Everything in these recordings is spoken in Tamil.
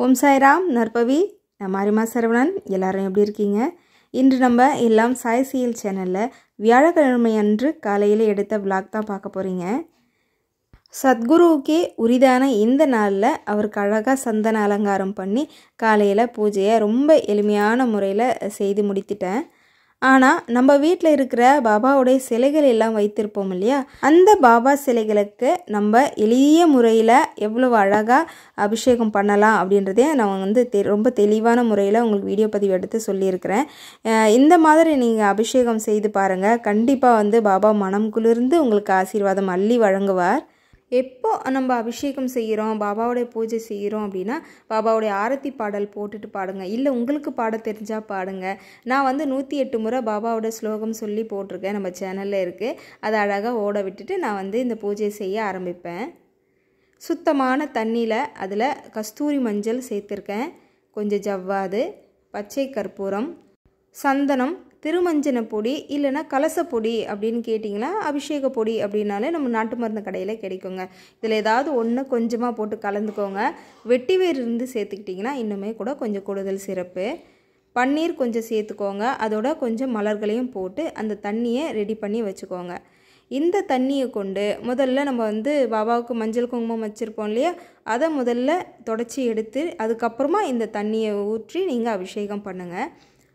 ஓம் சாய்ராம் நற்பவி நான் மாரிமா சரவணன் எல்லாரும் எப்படி இருக்கீங்க இன்று நம்ம எல்லாம் சாய் சிஎல் சேனலில் வியாழக்கிழமை அன்று காலையில் எடுத்த விளாக் தான் பார்க்க போகிறீங்க சத்குருவுக்கே உரிதான இந்த நாளில் அவருக்கு அழகாக சந்தன அலங்காரம் பண்ணி காலையில் பூஜையை ரொம்ப எளிமையான முறையில் செய்து முடித்திட்டேன் ஆனால் நம்ம வீட்டில் இருக்கிற பாபாவுடைய சிலைகள் எல்லாம் வைத்திருப்போம் இல்லையா அந்த பாபா சிலைகளுக்கு நம்ம எளிய முறையில் எவ்வளவு அழகாக அபிஷேகம் பண்ணலாம் அப்படின்றதே நான் வந்து தெ ரொம்ப தெளிவான முறையில் உங்களுக்கு வீடியோ பதிவு எடுத்து சொல்லியிருக்கிறேன் அஹ் இந்த மாதிரி நீங்கள் அபிஷேகம் செய்து பாருங்கள் கண்டிப்பாக வந்து பாபா மனம் குளிர்ந்து உங்களுக்கு ஆசீர்வாதம் அள்ளி வழங்குவார் எப்போ நம்ம அபிஷேகம் செய்கிறோம் பாபாவுடைய பூஜை செய்கிறோம் அப்படின்னா பாபாவுடைய ஆரத்தி பாடல் போட்டுட்டு பாடுங்க இல்லை உங்களுக்கு பாட தெரிஞ்சால் பாடுங்க நான் வந்து நூற்றி எட்டு முறை பாபாவோட ஸ்லோகம் சொல்லி போட்டிருக்கேன் நம்ம சேனலில் இருக்குது அதை அழகாக ஓட விட்டுட்டு நான் வந்து இந்த பூஜை செய்ய ஆரம்பிப்பேன் சுத்தமான தண்ணியில் அதில் கஸ்தூரி மஞ்சள் சேர்த்துருக்கேன் கொஞ்சம் ஜவ்வாது பச்சை கற்பூரம் சந்தனம் திருமஞ்சன பொடி இல்லைன்னா கலச பொடி அப்படின்னு கேட்டிங்கன்னா அபிஷேக பொடி அப்படின்னாலே நம்ம நாட்டு மருந்து கடையில் கிடைக்குங்க இதில் ஏதாவது ஒன்று கொஞ்சமாக போட்டு கலந்துக்கோங்க வெட்டி வேர் இருந்து சேர்த்துக்கிட்டிங்கன்னா இன்னுமே கூட கொஞ்சம் கூடுதல் சிறப்பு பன்னீர் கொஞ்சம் சேர்த்துக்கோங்க அதோட கொஞ்சம் மலர்களையும் போட்டு அந்த தண்ணியை ரெடி பண்ணி வச்சுக்கோங்க இந்த தண்ணியை கொண்டு முதல்ல நம்ம வந்து பாபாவுக்கு மஞ்சள் குங்குமம் வச்சுருப்போம் இல்லையா அதை முதல்ல தொடச்சி எடுத்து அதுக்கப்புறமா இந்த தண்ணியை ஊற்றி நீங்கள் அபிஷேகம் பண்ணுங்கள்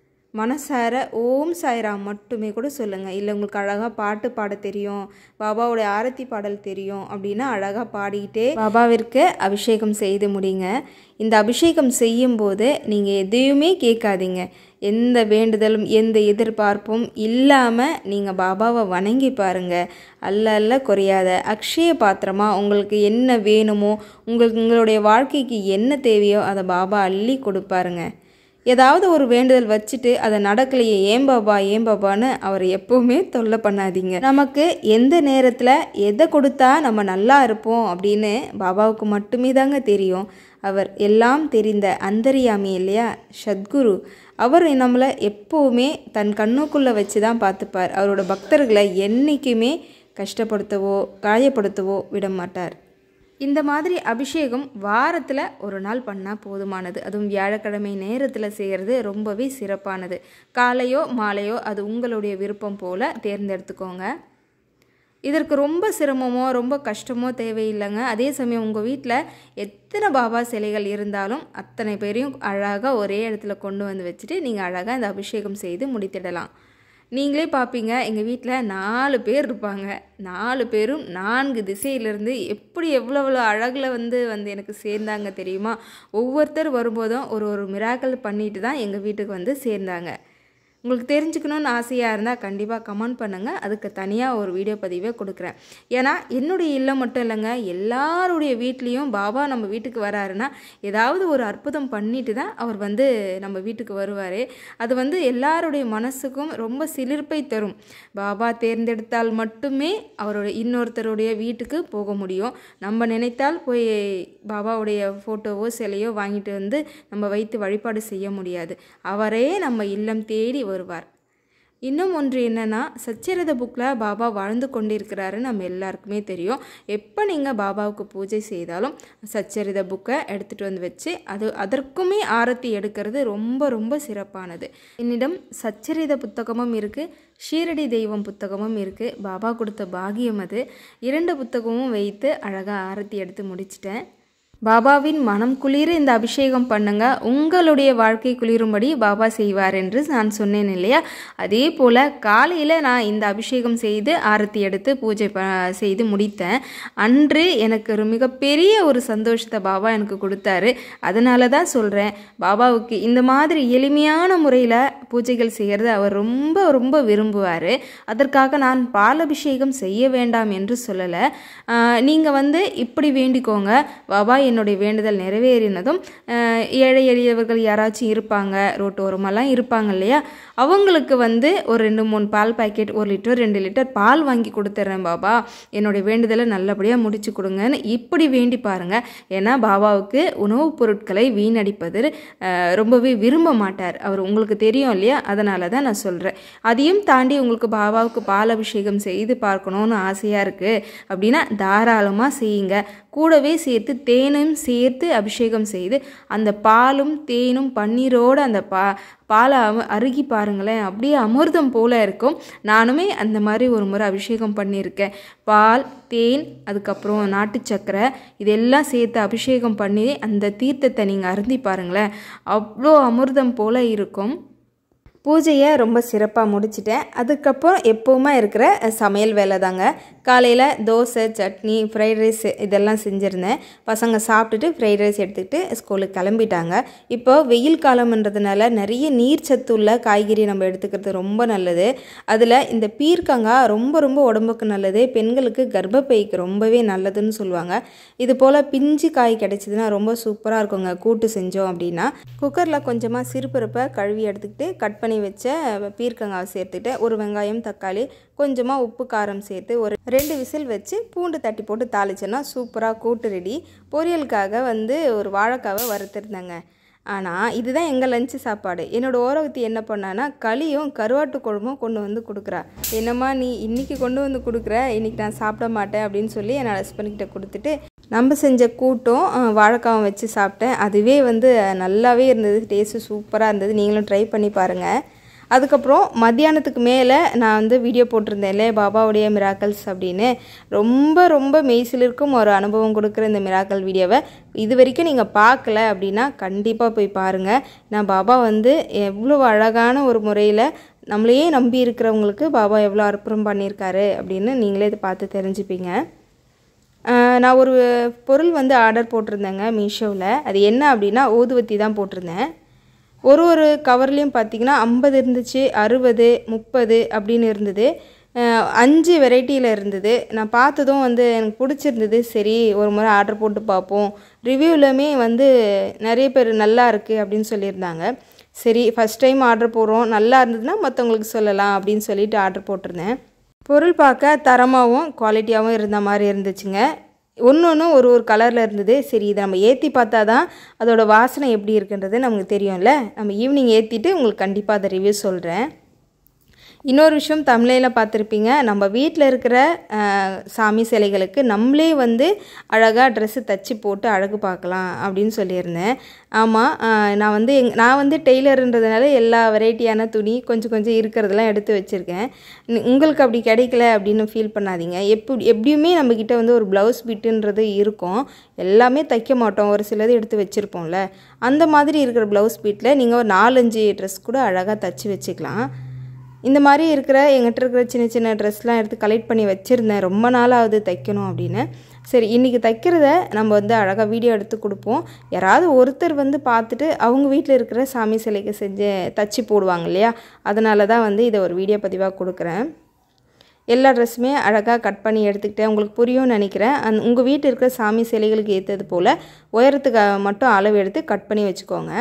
மனசார ஓம் சாய்ராம் மட்டுமே கூட சொல்லுங்கள் இல்லை உங்களுக்கு அழகாக பாட்டு பாட தெரியும் பாபாவுடைய ஆரத்தி பாடல் தெரியும் அப்படின்னா அழகாக பாடிக்கிட்டே பாபாவிற்கு அபிஷேகம் செய்து முடிங்க இந்த அபிஷேகம் செய்யும்போது நீங்கள் எதையுமே கேட்காதீங்க எந்த வேண்டுதலும் எந்த எதிர்பார்ப்பும் இல்லாமல் நீங்கள் பாபாவை வணங்கி பாருங்கள் அல்ல அல்ல குறையாத அக்ஷய பாத்திரமாக உங்களுக்கு என்ன வேணுமோ உங்களுக்கு உங்களுடைய வாழ்க்கைக்கு என்ன தேவையோ அதை பாபா அள்ளி கொடுப்பாருங்க ஏதாவது ஒரு வேண்டுதல் வச்சுட்டு அதை நடக்கலையே ஏன் பாபா ஏன் பாபான்னு அவர் எப்பவுமே தொல்லை பண்ணாதீங்க நமக்கு எந்த நேரத்தில் எதை கொடுத்தா நம்ம நல்லா இருப்போம் அப்படின்னு பாபாவுக்கு மட்டுமே தாங்க தெரியும் அவர் எல்லாம் தெரிந்த அந்தரியாமி இல்லையா சத்குரு அவர் நம்மளை எப்போவுமே தன் கண்ணுக்குள்ளே வச்சு தான் பார்த்துப்பார் அவரோட பக்தர்களை என்றைக்குமே கஷ்டப்படுத்தவோ காயப்படுத்தவோ விட மாட்டார் இந்த மாதிரி அபிஷேகம் வாரத்தில் ஒரு நாள் பண்ணால் போதுமானது அதுவும் வியாழக்கிழமை நேரத்தில் செய்கிறது ரொம்பவே சிறப்பானது காலையோ மாலையோ அது உங்களுடைய விருப்பம் போல் தேர்ந்தெடுத்துக்கோங்க இதற்கு ரொம்ப சிரமமோ ரொம்ப கஷ்டமோ தேவையில்லைங்க அதே சமயம் உங்கள் வீட்டில் எத்தனை பாபா சிலைகள் இருந்தாலும் அத்தனை பேரையும் அழகாக ஒரே இடத்துல கொண்டு வந்து வச்சுட்டு நீங்கள் அழகாக இந்த அபிஷேகம் செய்து முடித்திடலாம் நீங்களே பார்ப்பீங்க எங்கள் வீட்டில் நாலு பேர் இருப்பாங்க நாலு பேரும் நான்கு திசையிலேருந்து எப்படி எவ்வளோ எவ்வளோ அழகில் வந்து வந்து எனக்கு சேர்ந்தாங்க தெரியுமா ஒவ்வொருத்தர் வரும்போதும் ஒரு ஒரு மிராக்கல் பண்ணிட்டு தான் எங்கள் வீட்டுக்கு வந்து சேர்ந்தாங்க உங்களுக்கு தெரிஞ்சுக்கணுன்னு ஆசையாக இருந்தால் கண்டிப்பாக கமெண்ட் பண்ணுங்கள் அதுக்கு தனியாக ஒரு வீடியோ பதிவே கொடுக்குறேன் ஏன்னா என்னுடைய இல்லம் மட்டும் இல்லைங்க எல்லாருடைய வீட்லேயும் பாபா நம்ம வீட்டுக்கு வராருன்னா ஏதாவது ஒரு அற்புதம் பண்ணிட்டு தான் அவர் வந்து நம்ம வீட்டுக்கு வருவார் அது வந்து எல்லாருடைய மனசுக்கும் ரொம்ப சிலிர்ப்பை தரும் பாபா தேர்ந்தெடுத்தால் மட்டுமே அவருடைய இன்னொருத்தருடைய வீட்டுக்கு போக முடியும் நம்ம நினைத்தால் போய் பாபாவுடைய ஃபோட்டோவோ சிலையோ வாங்கிட்டு வந்து நம்ம வைத்து வழிபாடு செய்ய முடியாது அவரே நம்ம இல்லம் தேடி வருவார் இன்னும் ஒன்று என்னென்னா சச்சரித புக்கில் பாபா வாழ்ந்து கொண்டிருக்கிறாரு நம்ம எல்லாருக்குமே தெரியும் எப்போ நீங்கள் பாபாவுக்கு பூஜை செய்தாலும் சச்சரித புக்கை எடுத்துகிட்டு வந்து வச்சு அது அதற்குமே ஆரத்தி எடுக்கிறது ரொம்ப ரொம்ப சிறப்பானது என்னிடம் சச்சரித புத்தகமும் இருக்குது ஷீரடி தெய்வம் புத்தகமும் இருக்குது பாபா கொடுத்த பாகியம் அது இரண்டு புத்தகமும் வைத்து அழகாக ஆரத்தி எடுத்து முடிச்சிட்டேன் பாபாவின் மனம் குளிர இந்த அபிஷேகம் பண்ணுங்க உங்களுடைய வாழ்க்கை குளிரும்படி பாபா செய்வார் என்று நான் சொன்னேன் இல்லையா அதே போல் காலையில் நான் இந்த அபிஷேகம் செய்து ஆரத்தி எடுத்து பூஜை ப செய்து முடித்தேன் அன்று எனக்கு ஒரு மிகப்பெரிய ஒரு சந்தோஷத்தை பாபா எனக்கு கொடுத்தாரு அதனால தான் சொல்கிறேன் பாபாவுக்கு இந்த மாதிரி எளிமையான முறையில் பூஜைகள் செய்கிறது அவர் ரொம்ப ரொம்ப விரும்புவார் அதற்காக நான் பால் அபிஷேகம் செய்ய வேண்டாம் என்று சொல்லலை நீங்கள் வந்து இப்படி வேண்டிக்கோங்க பாபா என்னுடைய வேண்டுதல் நிறைவேறினதும் ஏழை எளியவர்கள் யாராச்சும் இருப்பாங்க ரோட்டோரமெல்லாம் இருப்பாங்க இல்லையா அவங்களுக்கு வந்து ஒரு ரெண்டு மூணு பால் பாக்கெட் ஒரு லிட்டர் ரெண்டு லிட்டர் பால் வாங்கி கொடுத்துட்றேன் பாபா என்னுடைய வேண்டுதலை நல்லபடியாக முடிச்சு கொடுங்கன்னு இப்படி வேண்டி பாருங்கள் ஏன்னா பாபாவுக்கு உணவுப் பொருட்களை வீணடிப்பது ரொம்பவே விரும்ப மாட்டார் அவர் உங்களுக்கு தெரியும் இல்லையா அதனால தான் நான் சொல்கிறேன் அதையும் தாண்டி உங்களுக்கு பாபாவுக்கு பால் அபிஷேகம் செய்து பார்க்கணுன்னு ஆசையாக இருக்குது அப்படின்னா தாராளமாக செய்யுங்க கூடவே சேர்த்து தேனும் சேர்த்து அபிஷேகம் செய்து அந்த பாலும் தேனும் பன்னீரோடு அந்த பா பாலை அம அருகி பாருங்களேன் அப்படியே அமிர்தம் போல் இருக்கும் நானுமே அந்த மாதிரி ஒரு முறை அபிஷேகம் பண்ணியிருக்கேன் பால் தேன் அதுக்கப்புறம் நாட்டு சக்கரை இதெல்லாம் சேர்த்து அபிஷேகம் பண்ணி அந்த தீர்த்தத்தை நீங்கள் அருந்தி பாருங்களேன் அவ்வளோ அமிர்தம் போல் இருக்கும் பூஜையை ரொம்ப சிறப்பாக முடிச்சிட்டேன் அதுக்கப்புறம் எப்போவுமே இருக்கிற சமையல் வேலை தாங்க காலையில் தோசை சட்னி ஃப்ரைட் ரைஸ் இதெல்லாம் செஞ்சுருந்தேன் பசங்க சாப்பிட்டுட்டு ஃப்ரைட் ரைஸ் எடுத்துக்கிட்டு ஸ்கூலுக்கு கிளம்பிட்டாங்க இப்போ வெயில் காலம்ன்றதுனால நிறைய நீர் சத்து உள்ள காய்கறி நம்ம எடுத்துக்கிறது ரொம்ப நல்லது அதில் இந்த பீர்க்கங்காய் ரொம்ப ரொம்ப உடம்புக்கு நல்லது பெண்களுக்கு கர்ப்பப்பைக்கு ரொம்பவே நல்லதுன்னு சொல்லுவாங்க இது போல் பிஞ்சு காய் கிடைச்சிதுன்னா ரொம்ப சூப்பராக இருக்குங்க கூட்டு செஞ்சோம் அப்படின்னா குக்கரில் கொஞ்சமாக சிறுபருப்பை கழுவி எடுத்துக்கிட்டு கட் பண்ணி வச்ச பீர்க்கங்காவை சேர்த்துட்டு ஒரு வெங்காயம் தக்காளி கொஞ்சமாக உப்பு காரம் சேர்த்து ஒரு ரெண்டு விசில் வச்சு பூண்டு தட்டி போட்டு தாளிச்சேன்னா சூப்பராக கூட்டு ரெடி பொரியலுக்காக வந்து ஒரு வாழைக்காவை வறுத்துருந்தாங்க ஆனால் இதுதான் எங்கள் லஞ்சு சாப்பாடு என்னோடய ஓரவத்தி என்ன பண்ணான்னா களியும் கருவாட்டு குழம்பும் கொண்டு வந்து கொடுக்குறா என்னம்மா நீ இன்றைக்கி கொண்டு வந்து கொடுக்குற இன்றைக்கி நான் சாப்பிட மாட்டேன் அப்படின்னு சொல்லி என்னோட ஹஸ்பண்ட்கிட்ட கொடுத்துட்டு நம்ம செஞ்ச கூட்டம் வாழைக்காவும் வச்சு சாப்பிட்டேன் அதுவே வந்து நல்லாவே இருந்தது டேஸ்ட்டு சூப்பராக இருந்தது நீங்களும் ட்ரை பண்ணி பாருங்கள் அதுக்கப்புறம் மத்தியானத்துக்கு மேலே நான் வந்து வீடியோ போட்டிருந்தேன்ல பாபாவுடைய மிராக்கல்ஸ் அப்படின்னு ரொம்ப ரொம்ப மெய்சிலிருக்கும் ஒரு அனுபவம் கொடுக்குற இந்த மிராக்கல் வீடியோவை இது வரைக்கும் நீங்கள் பார்க்கல அப்படின்னா கண்டிப்பாக போய் பாருங்கள் நான் பாபா வந்து எவ்வளோ அழகான ஒரு முறையில் நம்மளையே நம்பி இருக்கிறவங்களுக்கு பாபா எவ்வளோ அற்புதம் பண்ணியிருக்காரு அப்படின்னு நீங்களே இதை பார்த்து தெரிஞ்சுப்பீங்க நான் ஒரு பொருள் வந்து ஆர்டர் போட்டிருந்தேங்க மீஷோவில் அது என்ன அப்படின்னா ஊதுவத்தி தான் போட்டிருந்தேன் ஒரு ஒரு கவர்லேயும் பார்த்தீங்கன்னா ஐம்பது இருந்துச்சு அறுபது முப்பது அப்படின்னு இருந்தது அஞ்சு வெரைட்டியில் இருந்தது நான் பார்த்ததும் வந்து எனக்கு பிடிச்சிருந்தது சரி ஒரு முறை ஆர்டர் போட்டு பார்ப்போம் ரிவ்யூவிலுமே வந்து நிறைய பேர் நல்லா இருக்குது அப்படின்னு சொல்லியிருந்தாங்க சரி ஃபஸ்ட் டைம் ஆர்டர் போடுறோம் நல்லா இருந்ததுன்னா மற்றவங்களுக்கு சொல்லலாம் அப்படின்னு சொல்லிட்டு ஆர்டர் போட்டிருந்தேன் பொருள் பார்க்க தரமாகவும் குவாலிட்டியாகவும் இருந்த மாதிரி இருந்துச்சுங்க ஒன்று ஒன்று ஒரு ஒரு கலரில் இருந்தது சரி இதை நம்ம ஏற்றி பார்த்தா தான் அதோட வாசனை எப்படி இருக்குன்றது நமக்கு தெரியும்ல நம்ம ஈவினிங் ஏற்றிட்டு உங்களுக்கு கண்டிப்பாக அதை ரிவ்யூ சொல்கிறேன் இன்னொரு விஷயம் தமிழையில் பார்த்துருப்பீங்க நம்ம வீட்டில் இருக்கிற சாமி சிலைகளுக்கு நம்மளே வந்து அழகாக ட்ரெஸ்ஸு தச்சு போட்டு அழகு பார்க்கலாம் அப்படின்னு சொல்லியிருந்தேன் ஆமாம் நான் வந்து எங் நான் வந்து டெய்லருன்றதுனால எல்லா வெரைட்டியான துணி கொஞ்சம் கொஞ்சம் இருக்கிறதெல்லாம் எடுத்து வச்சுருக்கேன் உங்களுக்கு அப்படி கிடைக்கல அப்படின்னு ஃபீல் பண்ணாதீங்க எப்படி எப்படியுமே நம்மக்கிட்ட வந்து ஒரு ப்ளவுஸ் பிட்டுன்றது இருக்கும் எல்லாமே தைக்க மாட்டோம் ஒரு சிலது எடுத்து வச்சுருப்போம்ல அந்த மாதிரி இருக்கிற ப்ளவுஸ் பீட்டில் நீங்கள் ஒரு நாலஞ்சு ட்ரெஸ் கூட அழகாக தச்சு வச்சுக்கலாம் இந்த மாதிரி இருக்கிற எங்கிட்ட இருக்கிற சின்ன சின்ன ட்ரெஸ்லாம் எடுத்து கலெக்ட் பண்ணி வச்சுருந்தேன் ரொம்ப நாளாவது தைக்கணும் அப்படின்னு சரி இன்றைக்கி தைக்கிறத நம்ம வந்து அழகாக வீடியோ எடுத்து கொடுப்போம் யாராவது ஒருத்தர் வந்து பார்த்துட்டு அவங்க வீட்டில் இருக்கிற சாமி சிலைக்கு செஞ்சு தச்சு போடுவாங்க இல்லையா அதனால தான் வந்து இதை ஒரு வீடியோ பதிவாக கொடுக்குறேன் எல்லா ட்ரெஸ்ஸுமே அழகாக கட் பண்ணி எடுத்துக்கிட்டேன் உங்களுக்கு புரியும்னு நினைக்கிறேன் அந் உங்கள் வீட்டில் இருக்கிற சாமி சிலைகளுக்கு ஏற்றது போல் உயரத்துக்கு மட்டும் அளவு எடுத்து கட் பண்ணி வச்சுக்கோங்க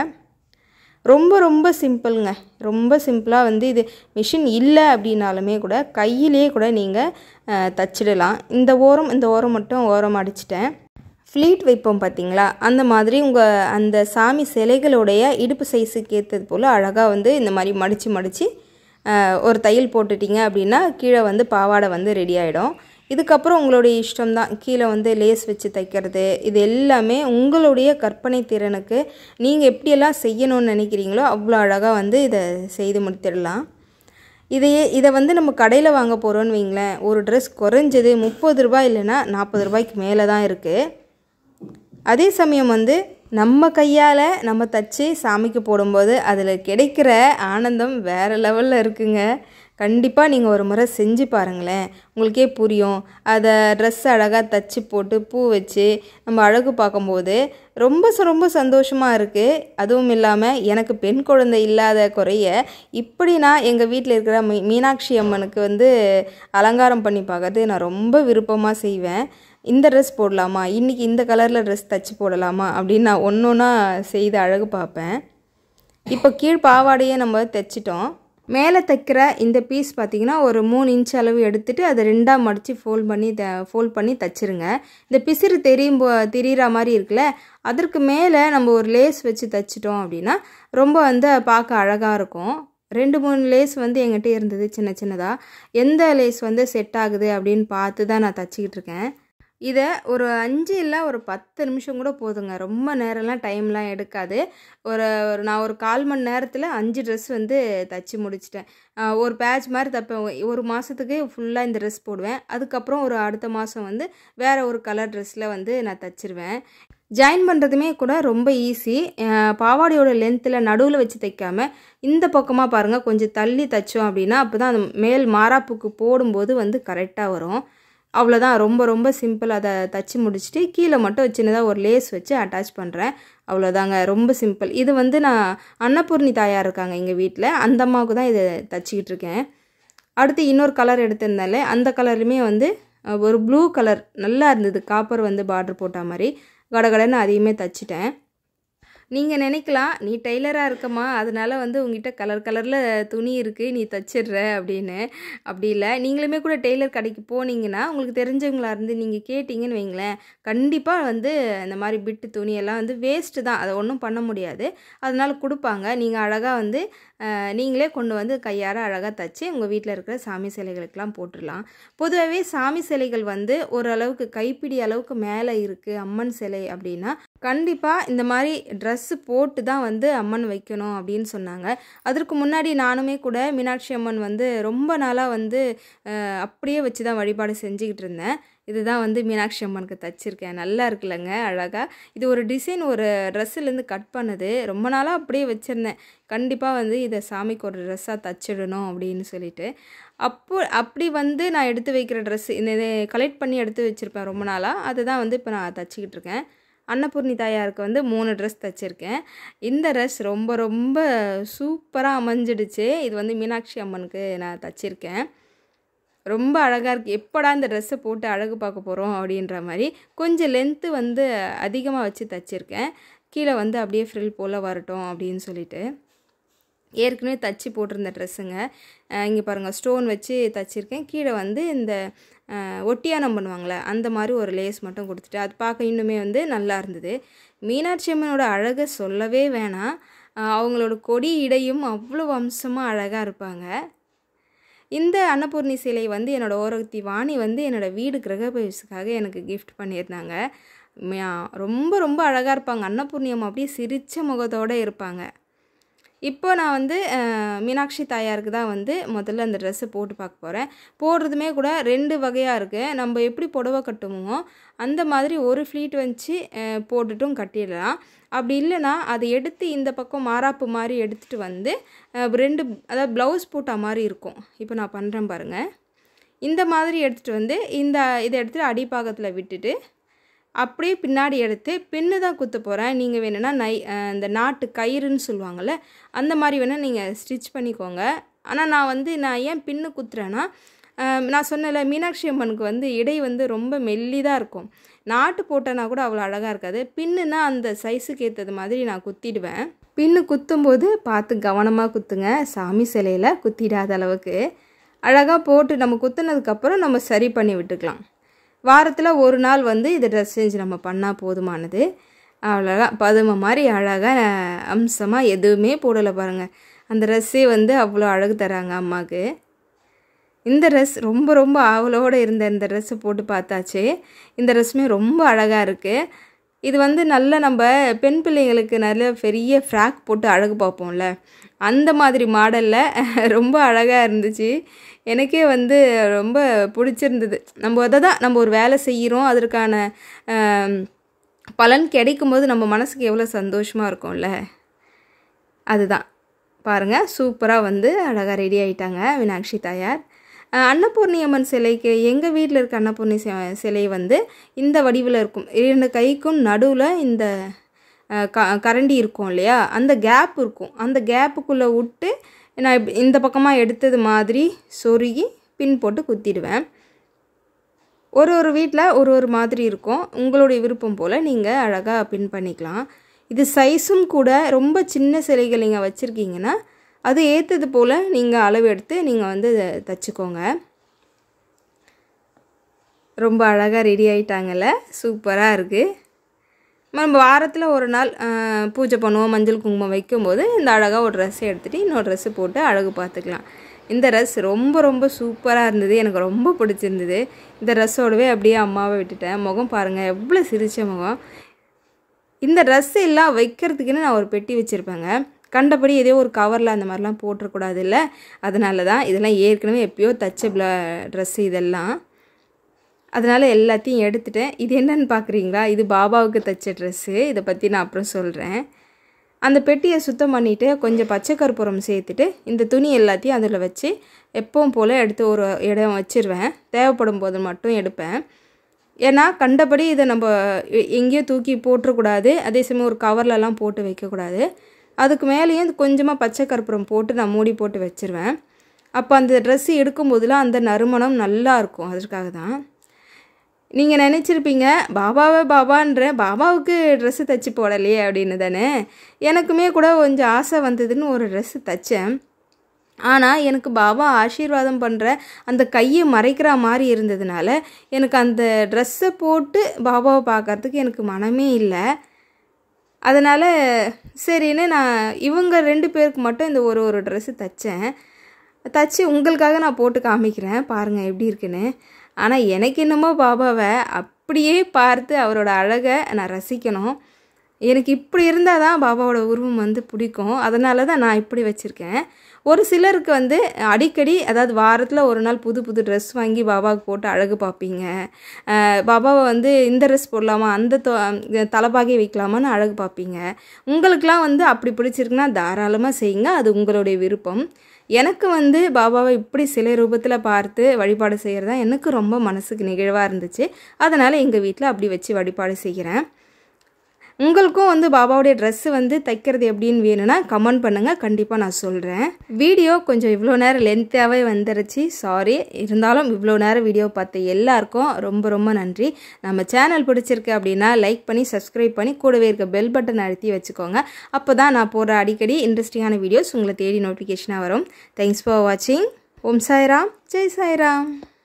ரொம்ப ரொம்ப சிம்பிளுங்க ரொம்ப சிம்பிளாக வந்து இது மிஷின் இல்லை அப்படின்னாலுமே கூட கையிலே கூட நீங்கள் தச்சிடலாம் இந்த ஓரம் இந்த ஓரம் மட்டும் ஓரம் அடிச்சிட்டேன் ஃப்ளீட் வைப்போம் பார்த்தீங்களா அந்த மாதிரி உங்கள் அந்த சாமி சிலைகளுடைய இடுப்பு சைஸுக்கு ஏற்றது போல் அழகாக வந்து இந்த மாதிரி மடித்து மடித்து ஒரு தையல் போட்டுட்டிங்க அப்படின்னா கீழே வந்து பாவாடை வந்து ரெடி ஆகிடும் இதுக்கப்புறம் உங்களுடைய இஷ்டம் தான் கீழே வந்து லேஸ் வச்சு தைக்கிறது இது எல்லாமே உங்களுடைய கற்பனை திறனுக்கு நீங்கள் எப்படியெல்லாம் செய்யணும்னு நினைக்கிறீங்களோ அவ்வளோ அழகாக வந்து இதை செய்து முடித்திடலாம் இதையே இதை வந்து நம்ம கடையில் வாங்க போகிறோன்னு வைங்களேன் ஒரு ட்ரெஸ் குறைஞ்சது முப்பது ரூபாய் இல்லைன்னா நாற்பது ரூபாய்க்கு மேலே தான் இருக்குது அதே சமயம் வந்து நம்ம கையால் நம்ம தச்சு சாமிக்கு போடும்போது அதில் கிடைக்கிற ஆனந்தம் வேறு லெவலில் இருக்குங்க கண்டிப்பாக நீங்கள் ஒரு முறை செஞ்சு பாருங்களேன் உங்களுக்கே புரியும் அதை ட்ரெஸ் அழகாக தச்சு போட்டு பூ வச்சு நம்ம அழகு பார்க்கும்போது ரொம்ப ரொம்ப சந்தோஷமாக இருக்குது அதுவும் இல்லாமல் எனக்கு பெண் குழந்தை இல்லாத குறைய இப்படி நான் எங்கள் வீட்டில் இருக்கிற மீ மீனாட்சி அம்மனுக்கு வந்து அலங்காரம் பண்ணி பார்க்கறது நான் ரொம்ப விருப்பமாக செய்வேன் இந்த ட்ரெஸ் போடலாமா இன்றைக்கி இந்த கலரில் ட்ரெஸ் தச்சு போடலாமா அப்படின்னு நான் ஒன்று ஒன்றா செய்து அழகு பார்ப்பேன் இப்போ கீழ் பாவாடையே நம்ம தைச்சிட்டோம் மேலே தைக்கிற இந்த பீஸ் பார்த்திங்கன்னா ஒரு மூணு இன்ச் அளவு எடுத்துகிட்டு அதை ரெண்டாக மடித்து ஃபோல்ட் பண்ணி த ஃபோல்ட் பண்ணி தச்சிருங்க இந்த பிசிறு தெரியும் போ தெரிகிற மாதிரி இருக்குல்ல அதற்கு மேலே நம்ம ஒரு லேஸ் வச்சு தைச்சிட்டோம் அப்படின்னா ரொம்ப வந்து பார்க்க அழகாக இருக்கும் ரெண்டு மூணு லேஸ் வந்து எங்கிட்ட இருந்தது சின்ன சின்னதாக எந்த லேஸ் வந்து செட் ஆகுது அப்படின்னு பார்த்து தான் நான் தச்சிக்கிட்டு இருக்கேன் இதை ஒரு அஞ்சு இல்லை ஒரு பத்து நிமிஷம் கூட போதுங்க ரொம்ப நேரம்லாம் டைம்லாம் எடுக்காது ஒரு ஒரு நான் ஒரு கால் மணி நேரத்தில் அஞ்சு ட்ரெஸ் வந்து தச்சு முடிச்சிட்டேன் ஆஹ் ஒரு பேட்ச் மாதிரி தப்பேன் ஒரு மாதத்துக்கு ஃபுல்லாக இந்த ட்ரெஸ் போடுவேன் அதுக்கப்புறம் ஒரு அடுத்த மாதம் வந்து வேறு ஒரு கலர் ட்ரெஸ்ஸில் வந்து நான் தச்சிருவேன் ஜாயின் பண்ணுறதுமே கூட ரொம்ப ஈஸி பாவாடையோட லென்த்தில் நடுவில் வச்சு தைக்காமல் இந்த பக்கமாக பாருங்கள் கொஞ்சம் தள்ளி தைச்சோம் அப்படின்னா அப்போ தான் அந்த மேல் மாறாப்புக்கு போடும்போது வந்து கரெக்டாக வரும் அவ்வளோதான் ரொம்ப ரொம்ப சிம்பிள் அதை தச்சு முடிச்சுட்டு கீழே மட்டும் சின்னதாக ஒரு லேஸ் வச்சு அட்டாச் பண்ணுறேன் அவ்வளோதாங்க ரொம்ப சிம்பிள் இது வந்து நான் அன்னபூர்ணி தாயார் இருக்காங்க எங்கள் வீட்டில் அந்த அம்மாவுக்கு தான் இதை தச்சிக்கிட்டு இருக்கேன் அடுத்து இன்னொரு கலர் எடுத்திருந்தாலே அந்த கலர்லையுமே வந்து அஹ், ஒரு ப்ளூ கலர் நல்லா இருந்தது காப்பர் வந்து பார்டர் போட்ட மாதிரி கடகடன்னு அதையுமே தச்சிட்டேன் நீங்கள் நினைக்கலாம் நீ டெய்லராக இருக்கம்மா அதனால வந்து உங்ககிட்ட கலர் கலரில் துணி இருக்குது நீ தச்சிடுற அப்படின்னு அப்படி இல்லை நீங்களுமே கூட டெய்லர் கடைக்கு போனீங்கன்னா உங்களுக்கு தெரிஞ்சவங்களா இருந்து நீங்கள் கேட்டிங்கன்னு வைங்களேன் கண்டிப்பாக வந்து இந்த மாதிரி பிட்டு துணியெல்லாம் வந்து வேஸ்ட்டு தான் அதை ஒன்றும் பண்ண முடியாது அதனால கொடுப்பாங்க நீங்கள் அழகாக வந்து அஹ், நீங்களே கொண்டு வந்து கையார அழகாக தச்சு உங்கள் வீட்டில் இருக்கிற சாமி சிலைகளுக்கெல்லாம் போட்டுடலாம் பொதுவாகவே சாமி சிலைகள் வந்து ஓரளவுக்கு கைப்பிடி அளவுக்கு மேலே இருக்குது அம்மன் சிலை அப்படின்னா கண்டிப்பாக இந்த மாதிரி ட்ரெஸ்ஸு போட்டு தான் வந்து அம்மன் வைக்கணும் அப்படின்னு சொன்னாங்க அதற்கு முன்னாடி நானுமே கூட மீனாட்சி அம்மன் வந்து ரொம்ப நாளாக வந்து அஹ், அப்படியே வச்சு தான் வழிபாடு செஞ்சுக்கிட்டு இருந்தேன் இதுதான் வந்து மீனாட்சி அம்மனுக்கு தச்சிருக்கேன் நல்லா இருக்குல்லங்க அழகாக இது ஒரு டிசைன் ஒரு ட்ரெஸ்ஸுலேருந்து கட் பண்ணது ரொம்ப நாளாக அப்படியே வச்சுருந்தேன் கண்டிப்பாக வந்து இதை சாமிக்கு ஒரு ட்ரெஸ்ஸாக தச்சிடணும் அப்படின்னு சொல்லிட்டு அப்போ அப்படி வந்து நான் எடுத்து வைக்கிற ட்ரெஸ்ஸு இந்த இதை கலெக்ட் பண்ணி எடுத்து வச்சுருப்பேன் ரொம்ப நாளாக அதுதான் வந்து இப்போ நான் தச்சிக்கிட்டு இருக்கேன் அன்னபூர்ணி தாயாருக்கு வந்து மூணு ட்ரெஸ் தச்சிருக்கேன் இந்த ட்ரெஸ் ரொம்ப ரொம்ப சூப்பராக அமைஞ்சிடுச்சு இது வந்து மீனாட்சி அம்மனுக்கு நான் தச்சிருக்கேன் ரொம்ப அழகாக இருக்குது எப்படா இந்த ட்ரெஸ்ஸை போட்டு அழகு பார்க்க போகிறோம் அப்படின்ற மாதிரி கொஞ்சம் லென்த்து வந்து அதிகமாக வச்சு தச்சிருக்கேன் கீழே வந்து அப்படியே ஃப்ரில் போல் வரட்டும் அப்படின்னு சொல்லிட்டு ஏற்கனவே தச்சு போட்டிருந்த ட்ரெஸ்ஸுங்க இங்கே பாருங்கள் ஸ்டோன் வச்சு தச்சிருக்கேன் கீழே வந்து இந்த அஹ், ஒட்டியானம் பண்ணுவாங்களே அந்த மாதிரி ஒரு லேஸ் மட்டும் கொடுத்துட்டு அது பார்க்க இன்னுமே வந்து நல்லா இருந்தது மீனாட்சி அம்மனோட அழகை சொல்லவே வேணாம் அஹ், அவங்களோட கொடி இடையும் அவ்வளோ வம்சமாக அழகாக இருப்பாங்க இந்த அன்னபூர்ணி சிலை வந்து என்னோடய ஓரகத்தி வாணி வந்து என்னோடய வீடு கிரகபிரவேசத்துக்காக எனக்கு கிஃப்ட் பண்ணியிருந்தாங்க மியா- ரொம்ப ரொம்ப அழகாக இருப்பாங்க அன்னபூர்ணி அம்மா அப்படியே சிரித்த முகத்தோடு இருப்பாங்க இப்போ நான் வந்து அஹ், மீனாட்சி தாயாருக்கு தான் வந்து முதல்ல அந்த ட்ரெஸ்ஸை போட்டு பார்க்க போகிறேன் போடுறதுமே கூட ரெண்டு வகையாக இருக்குது நம்ம எப்படி புடவை கட்டுமோ அந்த மாதிரி ஒரு ஃப்ளீட் வச்சு அஹ், போட்டுட்டும் கட்டிடலாம் அப்படி இல்லைன்னா அதை எடுத்து இந்த பக்கம் மாறாப்பு மாதிரி எடுத்துகிட்டு வந்து அஹ், ரெண்டு அதாவது ப்ளவுஸ் போட்ட மாதிரி இருக்கும் இப்போ நான் பண்ணுறேன் பாருங்கள் இந்த மாதிரி எடுத்துகிட்டு வந்து இந்த இதை எடுத்துகிட்டு அடிப்பாகத்தில் விட்டுட்டு அப்படியே பின்னாடி எடுத்து பின்னு தான் குத்த போகிறேன் நீங்கள் வேணும்னா நை அஹ் இந்த நாட்டு கயிறுன்னு சொல்லுவாங்கள்ல அந்த மாதிரி வேணால் நீங்கள் ஸ்டிச் பண்ணிக்கோங்க ஆனால் நான் வந்து நான் ஏன் பின்னு குத்துறேன்னா அஹ் நான் சொன்னல மீனாட்சி அம்மனுக்கு வந்து இடை வந்து ரொம்ப மெல்லிதாக இருக்கும் நாட்டு போட்டனா கூட அவ்வளோ அழகாக இருக்காது பின்னுனா அந்த சைஸுக்கு ஏற்றது மாதிரி நான் குத்திடுவேன் பின்னு குத்தும்போது பார்த்து கவனமாக குத்துங்க சாமி சிலையில் குத்திடாத அளவுக்கு அழகாக போட்டு நம்ம குத்துனதுக்கப்புறம் நம்ம சரி பண்ணி விட்டுக்கலாம் வாரத்தில் ஒரு நாள் வந்து இது ட்ரெஸ் சேஞ்ச் நம்ம பண்ணால் போதுமானது அவ்வளோதான் பதுமை மாதிரி அழகாக அம்சமாக எதுவுமே போடலை பாருங்கள் அந்த ட்ரெஸ்ஸே வந்து அவ்வளோ அழகு தராங்க அம்மாவுக்கு இந்த ட்ரெஸ் ரொம்ப ரொம்ப ஆவலோடு இருந்த இந்த ட்ரெஸ்ஸை போட்டு பார்த்தாச்சு இந்த ட்ரெஸ்ஸுமே ரொம்ப அழகாக இருக்குது இது வந்து நல்ல நம்ம பெண் பிள்ளைங்களுக்கு நல்ல பெரிய ஃப்ராக் போட்டு அழகு பார்ப்போம்ல அந்த மாதிரி மாடலில் ரொம்ப அழகாக இருந்துச்சு எனக்கே வந்து ரொம்ப பிடிச்சிருந்தது நம்ம அதை தான் நம்ம ஒரு வேலை செய்கிறோம் அதற்கான ஆம், பலன் கிடைக்கும்போது நம்ம மனசுக்கு எவ்வளோ சந்தோஷமாக இருக்கும்ல அதுதான் பாருங்கள் சூப்பராக வந்து அழகாக ரெடி ஆயிட்டாங்க மீனாட்சி தாயார் அஹ் அன்னபூர்ணி அம்மன் சிலைக்கு எங்கள் வீட்டில் இருக்க அன்னபூர்ணி சி- சிலை வந்து இந்த வடிவில் இருக்கும் இரண்டு கைக்கும் நடுவில் இந்த அஹ், க கரண்டி இருக்கும் இல்லையா அந்த கேப் இருக்கும் அந்த கேப்புக்குள்ளே விட்டு நான் இப்படி இந்த பக்கமாக எடுத்தது மாதிரி சொருகி பின் போட்டு குத்திடுவேன் ஒரு ஒரு வீட்டில் ஒரு ஒரு மாதிரி இருக்கும் உங்களுடைய விருப்பம் போல் நீங்கள் அழகாக பின் பண்ணிக்கலாம் இது சைஸும் கூட ரொம்ப சின்ன சிலைகள் நீங்கள் வச்சுருக்கீங்கன்னா அது ஏற்றது போல் நீங்கள் அளவு எடுத்து நீங்கள் வந்து இதை தச்சுக்கோங்க ரொம்ப அழகாக ரெடி ஆயிட்டாங்கல்ல சூப்பராக இருக்குது நம்ம வாரத்தில் ஒரு நாள் ஆஹ், பூஜை பண்ணுவோம் மஞ்சள் குங்குமம் வைக்கும்போது இந்த அழகாக ஒரு ட்ரெஸ்ஸை எடுத்துகிட்டு இன்னொரு ட்ரெஸ்ஸு போட்டு அழகு பார்த்துக்கலாம் இந்த ட்ரெஸ் ரொம்ப ரொம்ப சூப்பராக இருந்தது எனக்கு ரொம்ப பிடிச்சிருந்தது இந்த ட்ரெஸ்ஸோடவே அப்படியே அம்மாவை விட்டுட்டேன் முகம் பாருங்கள் எவ்வளோ சிரிச்ச முகம் இந்த ட்ரெஸ் எல்லாம் வைக்கிறதுக்குன்னு நான் ஒரு பெட்டி வச்சுருப்பேங்க கண்டபடி ஏதோ ஒரு கவரில் அந்த மாதிரிலாம் போட்டுறக்கூடாது இல்லை அதனால தான் இதெல்லாம் ஏற்கனவே எப்பயோ தச்ச ப்ள ட்ரெஸ்ஸு இதெல்லாம் அதனால் எல்லாத்தையும் எடுத்துட்டேன் இது என்னன்னு பார்க்குறீங்களா இது பாபாவுக்கு தைச்ச ட்ரெஸ்ஸு இதை பற்றி நான் அப்புறம் சொல்கிறேன் அந்த பெட்டியை சுத்தம் பண்ணிவிட்டு கொஞ்சம் பச்சை கற்பூரம் சேர்த்துட்டு இந்த துணி எல்லாத்தையும் அதில் வச்சு எப்பவும் போல் எடுத்து ஒரு இடம் வச்சிருவேன் தேவைப்படும் போது மட்டும் எடுப்பேன் ஏன்னா கண்டபடி இதை நம்ம எ- எங்கேயோ தூக்கி போட்டுறக்கூடாது அதே சமயம் ஒரு கவர்லலாம் போட்டு வைக்கக்கூடாது அதுக்கு மேலேயும் கொஞ்சமாக பச்சை கற்பூரம் போட்டு நான் மூடி போட்டு வச்சிருவேன் அப்போ அந்த ட்ரெஸ்ஸு எடுக்கும்போதெல்லாம் அந்த நறுமணம் நல்லா இருக்கும் அதற்காக தான் நீங்கள் நினச்சிருப்பீங்க பாபாவை பாபான்ற பாபாவுக்கு ட்ரெஸ்ஸு தைச்சி போடலையே அப்படின்னு தானே எனக்குமே கூட கொஞ்சம் ஆசை வந்ததுன்னு ஒரு ட்ரெஸ்ஸு தைச்சேன் ஆனால் எனக்கு பாபா ஆசீர்வாதம் பண்ணுற அந்த கையை மறைக்கிற மாதிரி இருந்ததுனால எனக்கு அந்த ட்ரெஸ்ஸை போட்டு பாபாவை பார்க்கறதுக்கு எனக்கு மனமே இல்லை அதனால் சரின்னு நான் இவங்க ரெண்டு பேருக்கு மட்டும் இந்த ஒரு ஒரு ட்ரெஸ்ஸு தைச்சேன் தச்சு உங்களுக்காக நான் போட்டு காமிக்கிறேன் பாருங்கள் எப்படி இருக்குன்னு ஆனால் எனக்கு என்னமோ பாபாவை அப்படியே பார்த்து அவரோட அழகை நான் ரசிக்கணும் எனக்கு இப்படி இருந்தால் தான் பாபாவோட உருவம் வந்து பிடிக்கும் அதனால தான் நான் இப்படி வச்சுருக்கேன் ஒரு சிலருக்கு வந்து அடிக்கடி அதாவது வாரத்தில் ஒரு நாள் புது புது ட்ரெஸ் வாங்கி பாபாவுக்கு போட்டு அழகு பார்ப்பீங்க அஹ் பாபாவை வந்து இந்த ட்ரெஸ் போடலாமா அந்த தொ- தலைப்பாகை வைக்கலாமான்னு அழகு பார்ப்பீங்க உங்களுக்கெலாம் வந்து அப்படி பிடிச்சிருக்குன்னா தாராளமாக செய்யுங்க அது உங்களுடைய விருப்பம் எனக்கு வந்து பாபாவை இப்படி சிலை ரூபத்தில் பார்த்து வழிபாடு செய்கிறது தான் எனக்கு ரொம்ப மனசுக்கு நிகழ்வாக இருந்துச்சு அதனால் எங்கள் வீட்டில் அப்படி வச்சு வழிபாடு செய்கிறேன் உங்களுக்கும் வந்து பாபாவுடைய ட்ரெஸ்ஸு வந்து தைக்கிறது எப்படின்னு வேணும்னா கமெண்ட் பண்ணுங்கள் கண்டிப்பாக நான் சொல்கிறேன் வீடியோ கொஞ்சம் இவ்வளோ நேரம் லென்த்தாகவே வந்துருச்சு சாரி இருந்தாலும் இவ்வளோ நேரம் வீடியோ பார்த்த எல்லாருக்கும் ரொம்ப ரொம்ப நன்றி நம்ம சேனல் பிடிச்சிருக்கு அப்படின்னா லைக் பண்ணி சப்ஸ்கிரைப் பண்ணி கூடவே இருக்க பெல் பட்டன் அழுத்தி வச்சுக்கோங்க அப்போ தான் நான் போடுற அடிக்கடி இன்ட்ரெஸ்டிங்கான வீடியோஸ் உங்களை தேடி நோட்டிஃபிகேஷனாக வரும் தேங்க்ஸ் ஃபார் வாட்சிங் ஓம் சாய்ராம் ஜெய் சாய்ராம்